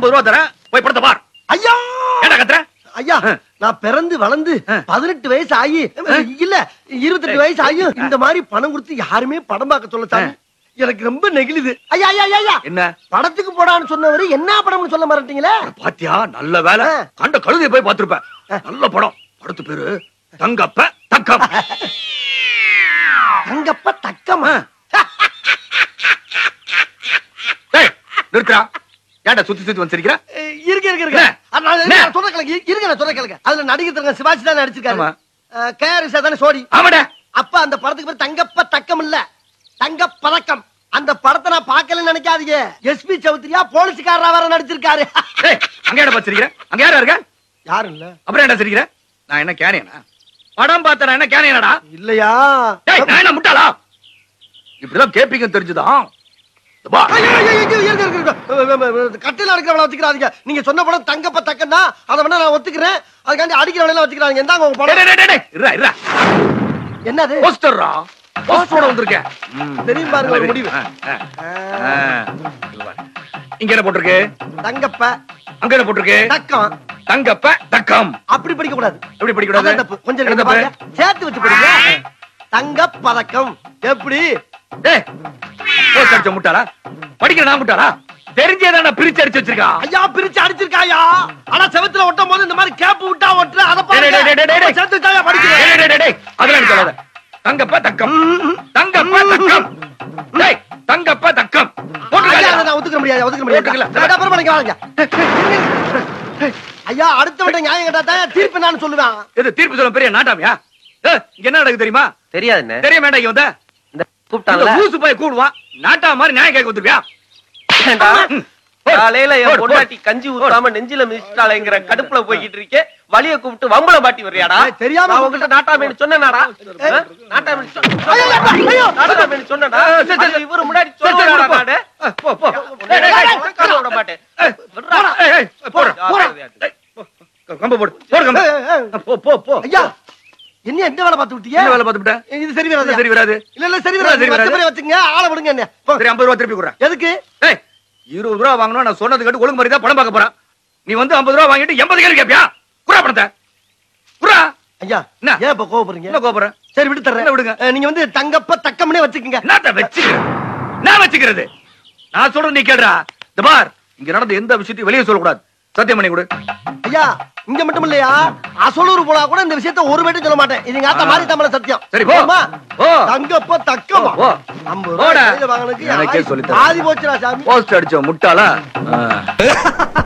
ஐம்பது ரூபா தரேன் போய் படத்தை பார் ஐயா ஏடா கத்துற ஐயா ஆ. நான் பிறந்து வளர்ந்து ஆ. பதினெட்டு வயசு ஆகி இல்ல இருபத்தெட்டு வயசு ஆகி இந்த மாதிரி பணம் கொடுத்து யாருமே படம் பார்க்க சொல்ல சாமி எனக்கு ரொம்ப நெகிழுது ஐயா ஐயா ஐயா, ஐயா என்ன படத்துக்கு போடான்னு சொன்னவரு என்ன படம்னு சொல்ல மாட்டீங்களே பாத்தியா நல்ல வேலை ஆ. கண்ட கழுதையை போய் பார்த்திருப்ப நல்ல படம் படத்து பேரு தங்கப்ப தக்கம் தங்கப்ப தக்கமா டேய், நிறுத்துறா ஏன்டா சுத்தி சுத்தி வந்திருக்கிற அஹ், இருங்க இருங்க இருங்க என்ன? அது நான் என்ன? நான் சொல்ற கேளுங்க இருங்க நான் சொல்ற கேளுங்க அதுல நடிகர் தங்க சிவாஜி தான் நடிச்சிருக்காரு ஆமா. கேஆர்எஸ் தானே சோடி ஆமாடா அப்ப அந்த படத்துக்கு பேர் தங்கப்ப தக்கம் இல்ல தங்க பதக்கம் அந்த படத்தை நான் பார்க்கலன்னு நினைக்காதீங்க எஸ்பி சௌத்ரியா போலீஸ்காரரா வேற நடிச்சிருக்காரு டேய், அங்க ஏடா பாத்திருக்கிற அங்க யாரா இருக்க யாரும் இல்ல அப்புறம் என்ன சிரிக்கிற நான் என்ன கேனியனா படம் பார்த்தா நான் என்ன கேனியனடா இல்லையா டேய் நான் என்ன முட்டாளா இப்படிதான் கேப்பீங்க தெரிஞ்சுதான் இந்த பா. ஐயோ, ஐயோ, ஐயோ, இருங்க, இருங்க, இருங்க. அஹ், அஹ், அஹ், கட்டில அடிக்கிறவள வச்சுக்கிறாதீங்க நீங்க சொன்ன படம் தங்கப்ப தக்கன்னா அதை வேணா நான் ஒத்துக்கிறேன் அதுக்காண்டி அடிக்கிறவள வச்சுக்கிறாங்க இந்தாங்க உங்க டேய், படம் டேய், டேய், டேய், இருடா, இருடா. என்னது போஸ்டர்ரா போஸ்டரோட வந்திருக்கேன் ம். தெரியும் பாருங்க ஒரு முடிவு ஆ, ஆ, ஆ. இங்க பாரு. இங்க என்ன போட்டிருக்கு தங்கப்ப அங்க என்ன போட்டிருக்கு தக்கம் தங்கப்ப தக்கம் அப்படி படிக்க கூடாது எப்படி படிக்கூடாது அதான் தப்பு கொஞ்சம் என்ன இங்க தப்பு? பாருங்க. சேர்த்து வச்சு படிங்க தங்க பதக்கம் எப்படி டேய், போஸ்ட் அடிச்ச முட்டாளா படிக்கிற நான் முட்டாளா தெரிஞ்சேதான் நான் பிரிச்சு அடிச்சு வச்சிருக்கான் ஐயா பிரிச்சு அடிச்சிருக்காயா ஆனா செவத்துல ஒட்டும் போது இந்த மாதிரி கேப் விட்டா ஒட்டுற அத டேய், டேய், டேய், டேய், டேய், டேய். சேர்த்து வச்சாயா டேய், படிக்கிறேன் டேய், டேய், டேய், டேய். அதெல்லாம் எனக்கு சொல்லாத. தங்கப்ப தக்கம் தங்கப்ப தக்கம் டேய், தங்கப்ப தக்கம் ஐயா, போட்டுருக்காங்க அதை நான் ஒத்துக்க முடியாது ஒத்துக்க முடியாது ஒத்துக்கல. நான் அப்புறமா நீங்க வாங்க ஐயா அடுத்த விட்ட நியாயம் கேட்டா தான் தீர்ப்பு நான் சொல்லுவேன் இது தீர்ப்பு சொல்ல பெரிய நாட்டாமியா ஏய், இங்க என்ன நடக்குது தெரியுமா தெரியாதுண்ணே தெரிய வேண்டாம் இங்க வந்த இந்த கூப்பிட்டாங்கல்ல இந்த ஊசு போய் கூடுவான் நாட்டா மாதிரி நியாயம் கேட்க வந்துருவியா ஏன்டா? காலையில போடு, என் போடு. பொண்டாட்டி கஞ்சி ஊத்தாம நெஞ்சில மிதிச்சிட்டாளேங்கிற கடுப்புல போய்கிட்டு இருக்கே வலிய கூப்பிட்டு வம்பள பாட்டி வர்றியாடா ஏய், தெரியாம நான் உங்ககிட்ட நாட்டாமேனு சொன்னேனாடா ஆ? நாட்டாமேனு சொ- ஐயோ, ஐயோ, ஐயோ. நாட்டாமேனு சொன்னேனா ஆ, சரி, சரி, அது இவரு முன்னாடி சரி, சரி, சொல்லுவாடா போ. நானு? ஏய், போ போ உன்னை ஏய், டேய், டேய், உட்கார விட மாட்டேன் ஏய், விட்றா. ஏய், ஏய், போடு, போடா. டேய், போ. கம்பு போடு போடு கம்பு ஏய், ஏய், ஏய். போ போ போ ஐயா என்ன எந்த வேலை பார்த்து விட்டீங்க என்ன வேலை பார்த்துட்ட இது சரி வராது சரி வராது இல்ல இல்ல சரி சரி வராது வராது. மத்த மாதிரி வச்சுங்க ஆளை விடுங்க என்ன போ. சரி ஐம்பது ரூபா திருப்பி கொடுறேன் எதுக்கு ஏய் இருபது ரூபா வாங்கணும் நான் சொன்னது கேட்டு ஒழுங்கு மாதிரி தான் படம் பார்க்க போறேன் நீ வந்து ஐம்பது ரூபா வாங்கிட்டு எண்பது கேள்வி கேப்பியா குறா பணத்தை குறா ஐயா என்ன? ஏன் இப்ப கோவப்படுறீங்க என்ன கோபுரம் சரி விட்டு தர்றேன் என்ன விடுங்க? அஹ், நீங்க வந்து தங்கப்ப தக்கம்னே வச்சுக்கோங்க என்னத்த வச்சுக்கிறேன் நான் வச்சுக்கிறது நான் சொல்றது நீ கேடுறா இந்த பார் இங்க நடந்த எந்த விஷயத்தையும் வெளியே சொல்லக்கூடாது சத்தியம் பண்ணி கொடு ஐயா இங்க மட்டும் இல்லையா அசலூர் போனா கூட இந்த விஷயத்த ஒரு வேட்டும் சொல்ல மாட்டேன் இது எங்க ஆத்தா ஆ. மாதிரி தமிழ சத்தியம் சரி, போ. போதுமா? போ. தங்கப்ப தக்கமா போ. ஐம்பது போடா. ரூபாய் கையில வாங்கினதுக்கு எனக்கே ஆயி- சொல்லித் தரேன். ஆதி போச்சுடா சாமி போஸ்ட் அடிச்ச முட்டாளா